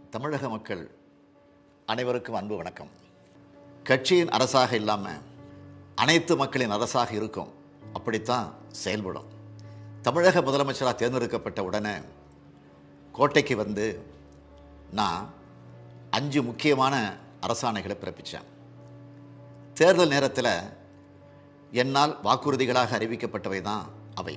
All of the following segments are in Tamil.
தமிழக மக்கள் அனைவருக்கும் அன்பு வணக்கம் கட்சியின் அரசாக இல்லாமல் அனைத்து மக்களின் அரசாக இருக்கும் அப்படித்தான் செயல்படும் தமிழக முதலமைச்சராக தேர்ந்தெடுக்கப்பட்ட உடனே கோட்டைக்கு வந்து நான் அஞ்சு முக்கியமான அரசாணைகளை பிறப்பித்தேன் தேர்தல் நேரத்தில் என்னால் வாக்குறுதிகளாக அறிவிக்கப்பட்டவை தான் அவை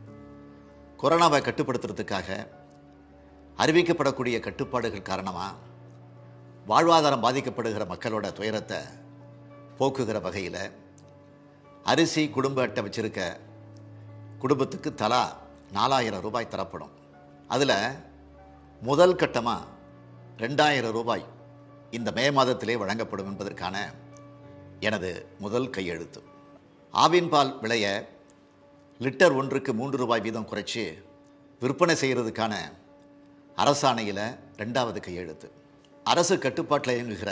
கொரோனாவை கட்டுப்படுத்துறதுக்காக அறிவிக்கப்படக்கூடிய கட்டுப்பாடுகள் காரணமாக வாழ்வாதாரம் பாதிக்கப்படுகிற மக்களோட துயரத்தை போக்குகிற வகையில் அரிசி குடும்ப அட்டை வச்சிருக்க குடும்பத்துக்கு தலா நாலாயிரம் ரூபாய் தரப்படும் அதில் முதல் கட்டமாக ரெண்டாயிரம் ரூபாய் இந்த மே மாதத்திலே வழங்கப்படும் என்பதற்கான எனது முதல் கையெழுத்து ஆவின் பால் விலைய லிட்டர் ஒன்றுக்கு மூன்று ரூபாய் வீதம் குறைச்சி விற்பனை செய்கிறதுக்கான அரசாணையில் ரெண்டாவது கையெழுத்து அரசு கட்டுப்பாட்டில் இயங்குகிற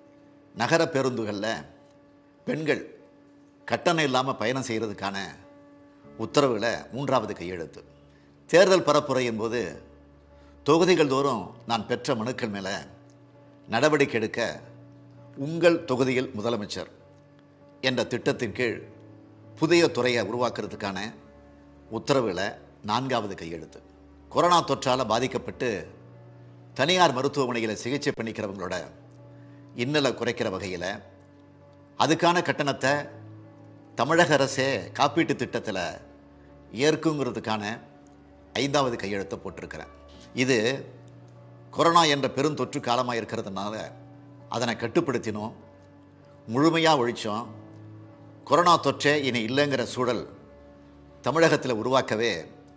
நகர பேருந்துகளில் பெண்கள் கட்டணம் இல்லாமல் பயணம் செய்கிறதுக்கான உத்தரவில் மூன்றாவது கையெழுத்து தேர்தல் பரப்புரையின் போது தொகுதிகள் தோறும் நான் பெற்ற மனுக்கள் மேலே நடவடிக்கை எடுக்க உங்கள் தொகுதியில் முதலமைச்சர் என்ற திட்டத்தின் கீழ் புதிய துறையை உருவாக்குறதுக்கான உத்தரவில் நான்காவது கையெழுத்து கொரோனா தொற்றால் பாதிக்கப்பட்டு தனியார் மருத்துவமனையில் சிகிச்சை பண்ணிக்கிறவங்களோட இன்னலை குறைக்கிற வகையில் அதுக்கான கட்டணத்தை தமிழக அரசே காப்பீட்டு திட்டத்தில் ஏற்குங்கிறதுக்கான ஐந்தாவது கையெழுத்தை போட்டிருக்கிறேன் இது கொரோனா என்ற பெருந்தொற்று காலமாக இருக்கிறதுனால அதனை கட்டுப்படுத்தினோம் முழுமையாக ஒழிச்சோம் கொரோனா தொற்றே இனி இல்லைங்கிற சூழல் தமிழகத்தில் உருவாக்கவே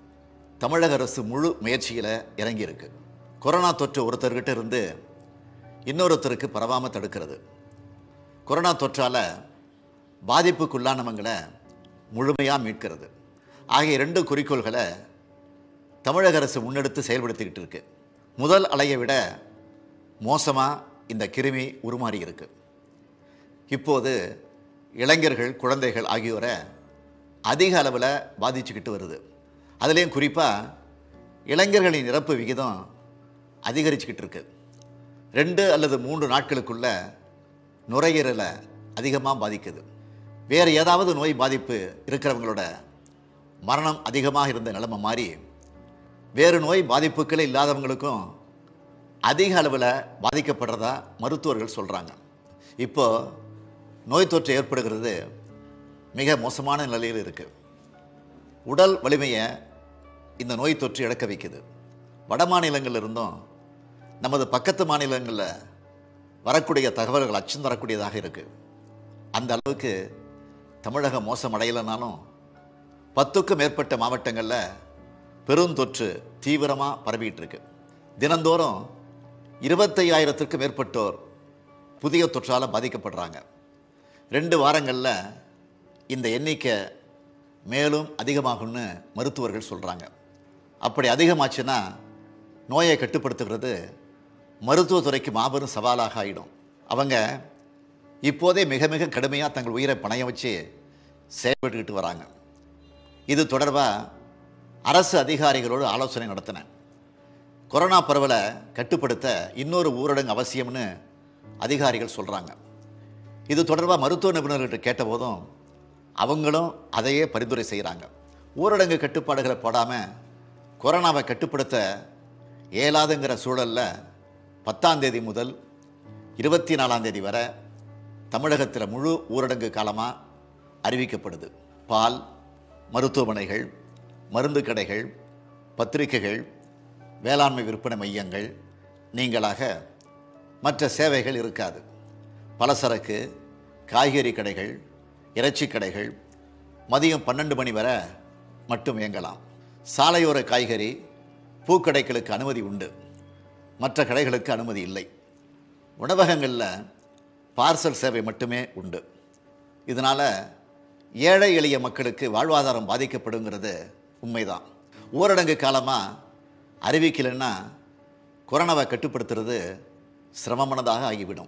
தமிழக அரசு முழு முயற்சியில் இறங்கியிருக்கு கொரோனா தொற்று ஒருத்தர்கிட்ட இருந்து இன்னொருத்தருக்கு பரவாமல் தடுக்கிறது கொரோனா தொற்றால் பாதிப்புக்குள்ளானவங்களை முழுமையாக மீட்கிறது ஆகிய ரெண்டு குறிக்கோள்களை தமிழக அரசு முன்னெடுத்து செயல்படுத்திக்கிட்டு இருக்கு முதல் அலையை விட மோசமாக இந்த கிருமி உருமாறி இருக்கு இப்போது இளைஞர்கள் குழந்தைகள் ஆகியோரை அதிக அளவில் பாதிச்சுக்கிட்டு வருது அதுலேயும் குறிப்பாக இளைஞர்களின் இறப்பு விகிதம் அதிகரிச்சுக்கிட்டு இருக்கு ரெண்டு அல்லது மூன்று நாட்களுக்குள்ள நுரையீரலை அதிகமாக பாதிக்குது வேறு ஏதாவது நோய் பாதிப்பு இருக்கிறவங்களோட மரணம் அதிகமாக இருந்த நிலைமை மாறி வேறு நோய் பாதிப்புகளே இல்லாதவங்களுக்கும் அதிக அளவில் பாதிக்கப்படுறதா மருத்துவர்கள் சொல்கிறாங்க இப்போ நோய் தொற்று ஏற்படுகிறது மிக மோசமான நிலையில் இருக்குது உடல் வலிமையை இந்த நோய் தொற்று இழக்க வைக்குது வட மாநிலங்கள்ல இருந்தும் நமது பக்கத்து மாநிலங்களில் வரக்கூடிய தகவல்கள் அச்சம் தரக்கூடியதாக இருக்குது அந்த அளவுக்கு தமிழகம் மோசமடையலைனாலும் பத்துக்கும் மேற்பட்ட மாவட்டங்களில் பெருந்தொற்று தீவிரமாக பரவிட்டு இருக்கு தினந்தோறும் இருபத்தையாயிரத்திற்கும் மேற்பட்டோர் புதிய தொற்றால் பாதிக்கப்படுறாங்க ரெண்டு வாரங்களில் இந்த எண்ணிக்கை மேலும் அதிகமாகும்னு மருத்துவர்கள் சொல்கிறாங்க அப்படி அதிகமாச்சுன்னா நோயை கட்டுப்படுத்துகிறது மருத்துவத்துறைக்கு மாபெரும் சவாலாக ஆகிடும் அவங்க இப்போதே மிக மிக கடுமையாக தங்கள் உயிரை பணைய வச்சு செயல்பட்டுக்கிட்டு வராங்க இது தொடர்பாக அரசு அதிகாரிகளோடு ஆலோசனை நடத்தினேன் கொரோனா பரவலை கட்டுப்படுத்த இன்னொரு ஊரடங்கு அவசியம்னு அதிகாரிகள் சொல்கிறாங்க இது தொடர்பாக மருத்துவ நிபுணர்கள்ட்ட கேட்டபோதும் அவங்களும் அதையே பரிந்துரை செய்கிறாங்க ஊரடங்கு கட்டுப்பாடுகளை போடாமல் கொரோனாவை கட்டுப்படுத்த இயலாதுங்கிற சூழலில் பத்தாம் தேதி முதல் இருபத்தி நாலாம் தேதி வரை தமிழகத்தில் முழு ஊரடங்கு காலமாக அறிவிக்கப்படுது பால் மருத்துவமனைகள் மருந்து கடைகள் பத்திரிகைகள் வேளாண்மை விற்பனை மையங்கள் நீங்களாக மற்ற சேவைகள் இருக்காது பலசரக்கு காய்கறி கடைகள் இறைச்சி கடைகள் மதியம் பன்னெண்டு மணி வரை மட்டும் இயங்கலாம் சாலையோர காய்கறி பூக்கடைகளுக்கு அனுமதி உண்டு மற்ற கடைகளுக்கு அனுமதி இல்லை உணவகங்களில் பார்சல் சேவை மட்டுமே உண்டு இதனால் ஏழை எளிய மக்களுக்கு வாழ்வாதாரம் பாதிக்கப்படுங்கிறது உண்மைதான் ஊரடங்கு காலமாக அறிவிக்கலைன்னா கொரோனாவை கட்டுப்படுத்துறது சிரமமானதாக ஆகிவிடும்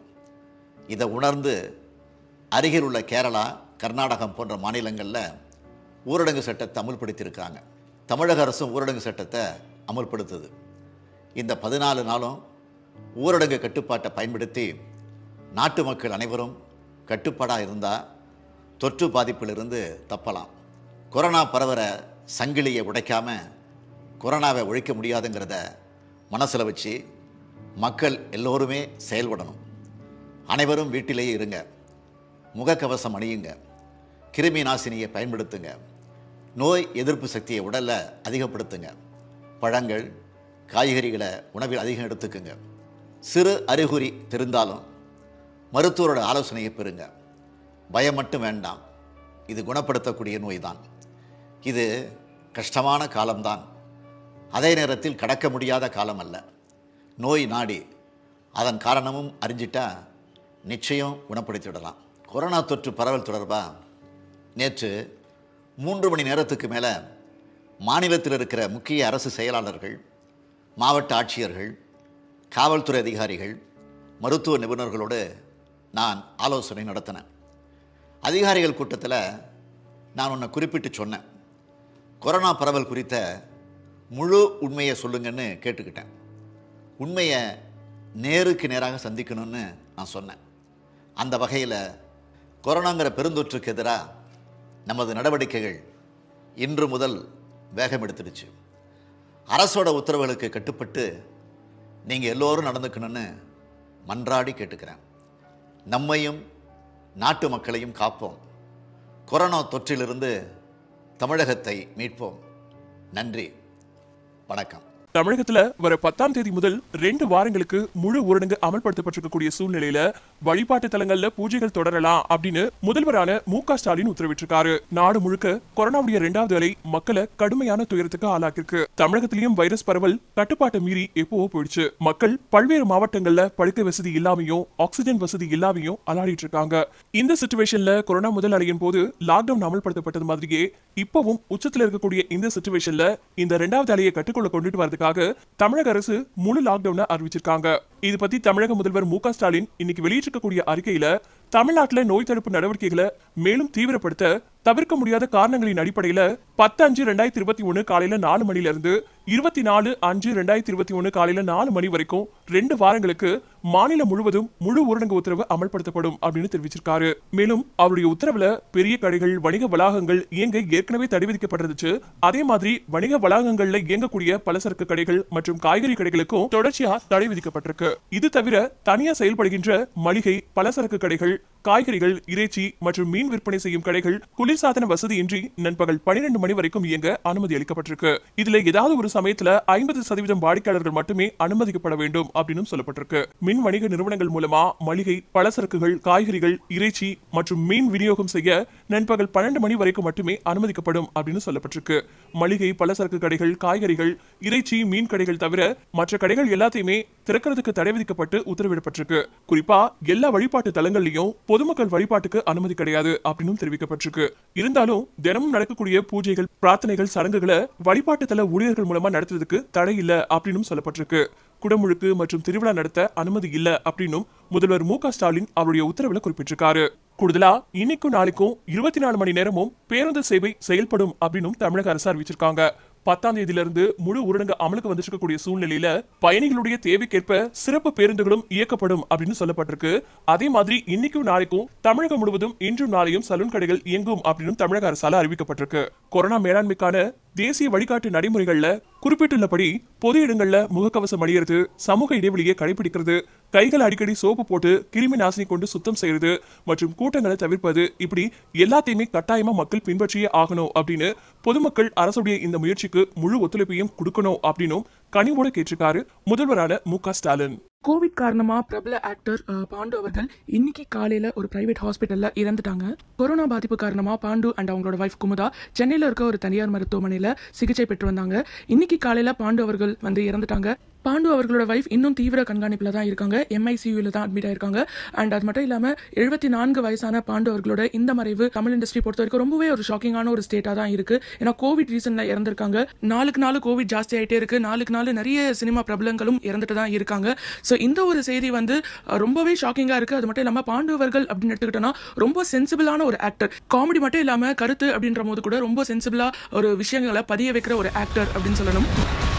இதை உணர்ந்து அருகில் உள்ள கேரளா கர்நாடகம் போன்ற மாநிலங்களில் ஊரடங்கு சட்டத்தை அமுல்படுத்தியிருக்காங்க தமிழக அரசும் ஊரடங்கு சட்டத்தை அமுல்படுத்துது இந்த பதினாலு நாளும் ஊரடங்கு கட்டுப்பாட்டை பயன்படுத்தி நாட்டு மக்கள் அனைவரும் கட்டுப்பாடாக இருந்தால் தொற்று பாதிப்பிலிருந்து தப்பலாம் கொரோனா பரவற சங்கிலியை உடைக்காம கொரோனாவை ஒழிக்க முடியாதுங்கிறத மனசில் வச்சு மக்கள் எல்லோருமே செயல்படணும் அனைவரும் வீட்டிலேயே இருங்க முகக்கவசம் அணியுங்க கிருமி நாசினியை பயன்படுத்துங்க நோய் எதிர்ப்பு சக்தியை உடலில் அதிகப்படுத்துங்க பழங்கள் காய்கறிகளை உணவில் அதிகம் எடுத்துக்குங்க சிறு அறிகுறி தெரிந்தாலும் மருத்துவரோட ஆலோசனையை பெறுங்க பயம் மட்டும் வேண்டாம் இது குணப்படுத்தக்கூடிய நோய்தான் இது கஷ்டமான காலம்தான் அதே நேரத்தில் கடக்க முடியாத காலம் அல்ல நோய் நாடி அதன் காரணமும் அறிஞ்சிட்டா நிச்சயம் குணப்படுத்திவிடலாம் கொரோனா தொற்று பரவல் தொடர்பாக நேற்று மூன்று மணி நேரத்துக்கு மேலே மாநிலத்தில் இருக்கிற முக்கிய அரசு செயலாளர்கள் மாவட்ட ஆட்சியர்கள் காவல்துறை அதிகாரிகள் மருத்துவ நிபுணர்களோடு நான் ஆலோசனை நடத்தினேன் அதிகாரிகள் கூட்டத்தில் நான் உன்னை குறிப்பிட்டு சொன்னேன் கொரோனா பரவல் குறித்த முழு உண்மையை சொல்லுங்கன்னு கேட்டுக்கிட்டேன் உண்மையை நேருக்கு நேராக சந்திக்கணும்னு நான் சொன்னேன் அந்த வகையில் கொரோனாங்கிற பெருந்தொற்றுக்கு எதிராக நமது நடவடிக்கைகள் இன்று முதல் வேகம் எடுத்துடுச்சு அரசோட உத்தரவுகளுக்கு கட்டுப்பட்டு நீங்கள் எல்லோரும் நடந்துக்கணும்னு மன்றாடி கேட்டுக்கிறேன் நம்மையும் நாட்டு மக்களையும் காப்போம் கொரோனா தொற்றிலிருந்து தமிழகத்தை மீட்போம் நன்றி வணக்கம் தமிழகத்துல வர பத்தாம் தேதி முதல் ரெண்டு வாரங்களுக்கு முழு ஊரடங்கு அமல்படுத்தப்பட்டிருக்கக்கூடிய சூழ்நிலையில வழிபாட்டு தலங்கள்ல பூஜைகள் தொடரலாம் அப்படின்னு முதல்வரான மு க ஸ்டாலின் உத்தரவிட்டிருக்காரு நாடு முழுக்க கொரோனாவுடைய இரண்டாவது அலை மக்களை கடுமையான துயரத்துக்கு ஆளாக்கிருக்கு தமிழகத்திலயும் வைரஸ் பரவல் கட்டுப்பாட்டை மீறி எப்பவோ போயிடுச்சு மக்கள் பல்வேறு மாவட்டங்கள்ல படுக்கை வசதி இல்லாமையும் ஆக்சிஜன் வசதி இல்லாமையும் அலாடிட்டு இருக்காங்க இந்த சுச்சுவேஷன்ல கொரோனா முதல் அலையின் போது லாக்டவுன் அமல்படுத்தப்பட்டது மாதிரியே இப்பவும் உச்சத்துல இருக்கக்கூடிய இந்த சுச்சுவேஷன்ல இந்த இரண்டாவது அலையை கட்டுக்குள்ள கொண்டுட்டு வரதுக்காக தமிழக அரசு முழு லாக்டவுனை அறிவிச்சிருக்காங்க இது பத்தி தமிழக முதல்வர் மு க ஸ்டாலின் இன்னைக்கு வெளியிட்டிருக்கக்கூடிய அறிக்கையில தமிழ்நாட்டுல நோய் தடுப்பு நடவடிக்கைகளை மேலும் தீவிரப்படுத்த தவிர்க்க முடியாத காரணங்களின் அடிப்படையில பத்து அஞ்சு ரெண்டாயிரத்தி இருபத்தி ஒண்ணு காலையில நாலு மணில இருந்து இருபத்தி நாலு அஞ்சு ரெண்டாயிரத்தி இருபத்தி ஒண்ணு காலையில நாலு மணி வரைக்கும் ரெண்டு வாரங்களுக்கு மாநிலம் முழுவதும் முழு ஊரடங்கு உத்தரவு அமல்படுத்தப்படும் அப்படின்னு தெரிவிச்சிருக்காரு மேலும் அவருடைய உத்தரவுல பெரிய கடைகள் வணிக வளாகங்கள் இயங்க ஏற்கனவே தடை விதிக்கப்பட்டிருந்துச்சு அதே மாதிரி வணிக வளாகங்கள்ல இயங்கக்கூடிய பலசரக்கு கடைகள் மற்றும் காய்கறி கடைகளுக்கும் தொடர்ச்சியா தடை விதிக்கப்பட்டிருக்கு இது தவிர தனியா செயல்படுகின்ற மளிகை பலசரக்கு கடைகள் காய்கறிகள் இறைச்சி மற்றும் மீன் விற்பனை செய்யும் கடைகள் குளிர்சாதன வசதியின்றி நண்பகல் பனிரெண்டு மணி வரைக்கும் இயங்க அனுமதி அளிக்கப்பட்டிருக்கு இதுல ஏதாவது ஒரு சமயத்துல ஐம்பது சதவீதம் வாடிக்கையாளர்கள் மட்டுமே அனுமதிக்கப்பட வேண்டும் அப்படின்னு சொல்லப்பட்டிருக்கு மின் வணிக நிறுவனங்கள் மூலமா மளிகை பலசரக்குகள் காய்கறிகள் இறைச்சி மற்றும் மீன் விநியோகம் செய்ய நண்பகல் பன்னெண்டு மணி வரைக்கும் மட்டுமே அனுமதிக்கப்படும் அப்படின்னு சொல்லப்பட்டிருக்கு மளிகை பலசரக்கு கடைகள் காய்கறிகள் இறைச்சி மீன் கடைகள் தவிர மற்ற கடைகள் எல்லாத்தையுமே திறக்கிறதுக்கு தடை விதிக்கப்பட்டு உத்தரவிடப்பட்டிருக்கு குறிப்பா எல்லா வழிபாட்டு தலங்கள்லயும் பொதுமக்கள் வழிபாட்டுக்கு அனுமதி கிடையாது அப்படின்னு தெரிவிக்கப்பட்டிருக்கு இருந்தாலும் தினமும் நடக்கக்கூடிய பூஜைகள் பிரார்த்தனைகள் சடங்குகளை வழிபாட்டு தல ஊழியர்கள் மூலமா நடத்துறதுக்கு தடை இல்ல அப்படின்னு சொல்லப்பட்டிருக்கு குடமுழுக்கு மற்றும் திருவிழா நடத்த அனுமதி இல்ல அப்படின்னும் முதல்வர் மு க ஸ்டாலின் அவருடைய உத்தரவுல குறிப்பிட்டிருக்காரு கூடுதலா இன்னைக்கும் நாளைக்கும் இருபத்தி நாலு மணி நேரமும் பேருந்து சேவை செயல்படும் அப்படின்னும் தமிழக அரசு அறிவிச்சிருக்காங்க பத்தாம் தேதியில இருந்து முழு ஊரடங்கு அமலுக்கு வந்துட்டு இருக்கக்கூடிய சூழ்நிலையில பயணிகளுடைய தேவைக்கேற்ப சிறப்பு பேருந்துகளும் இயக்கப்படும் அப்படின்னு சொல்லப்பட்டிருக்கு அதே மாதிரி இன்னைக்கும் நாளைக்கும் தமிழகம் முழுவதும் இன்றும் நாளையும் சலூன் கடைகள் இயங்கும் அப்படின்னு தமிழக அரசால அறிவிக்கப்பட்டிருக்கு கொரோனா மேலாண்மைக்கான தேசிய வழிகாட்டு நடைமுறைகள்ல குறிப்பிட்டுள்ளபடி பொது இடங்கள்ல முகக்கவசம் அணியறது சமூக இடைவெளியை கடைபிடிக்கிறது கைகள் அடிக்கடி சோப்பு போட்டு கிருமி நாசினி கொண்டு சுத்தம் செய்யறது மற்றும் கூட்டங்களை தவிர்ப்பது இப்படி எல்லாத்தையுமே கட்டாயமா மக்கள் பின்பற்றியே ஆகணும் அப்படின்னு பொதுமக்கள் அரசுடைய இந்த முயற்சிக்கு முழு ஒத்துழைப்பையும் கொடுக்கணும் அப்படின்னும் கனிவோட கேட்டிருக்காரு முதல்வரான மு க ஸ்டாலின் கோவிட் காரணமா பிரபல ஆக்டர் அஹ், பாண்டு அவர்கள் இன்னைக்கு காலையில ஒரு பிரைவேட் ஹாஸ்பிட்டல்ல இறந்துட்டாங்க கொரோனா பாதிப்பு காரணமா பாண்டு அண்ட் அவங்களோட வைஃப் குமுதா சென்னையில இருக்க ஒரு தனியார் மருத்துவமனையில சிகிச்சை பெற்று வந்தாங்க இன்னைக்கு காலையில பாண்டு அவர்கள் வந்து இறந்துட்டாங்க பாண்டு அவர்களோட வைஃப் இன்னும் தீவிர கண்காணிப்புல தான் இருக்காங்க எம்ஐசியூல தான் அட்மிட் ஆயிருக்காங்க அண்ட் அது மட்டும் இல்லாம எழுபத்தி நான்கு வயசான பாண்டு அவர்களோட இந்த மறைவு தமிழ் இண்டஸ்ட்ரி பொறுத்த வரைக்கும் ரொம்பவே ஒரு ஷாக்கிங்கான ஒரு ஸ்டேட்டா தான் இருக்கு ஏன்னா கோவிட் ரீசன்ல இறந்திருக்காங்க நாளுக்கு நாள் கோவிட் ஜாஸ்தி ஆயிட்டே இருக்கு நாளுக்கு நாள் நிறைய சினிமா பிரபலங்களும் இறந்துட்டு தான் இருக்காங்க ஸோ இந்த ஒரு செய்தி வந்து அஹ், ரொம்பவே ஷாக்கிங்கா இருக்கு அது மட்டும் இல்லாம பாண்டு அவர்கள் அப்படின்னு எடுத்துக்கிட்டோம்னா ரொம்ப சென்சிபிளான ஒரு ஆக்டர் காமெடி மட்டும் இல்லாம கருத்து அப்படின்ற போது கூட ரொம்ப சென்சிபிளா ஒரு விஷயங்களை பதிய வைக்கிற ஒரு ஆக்டர் அப்படின்னு சொல்லணும்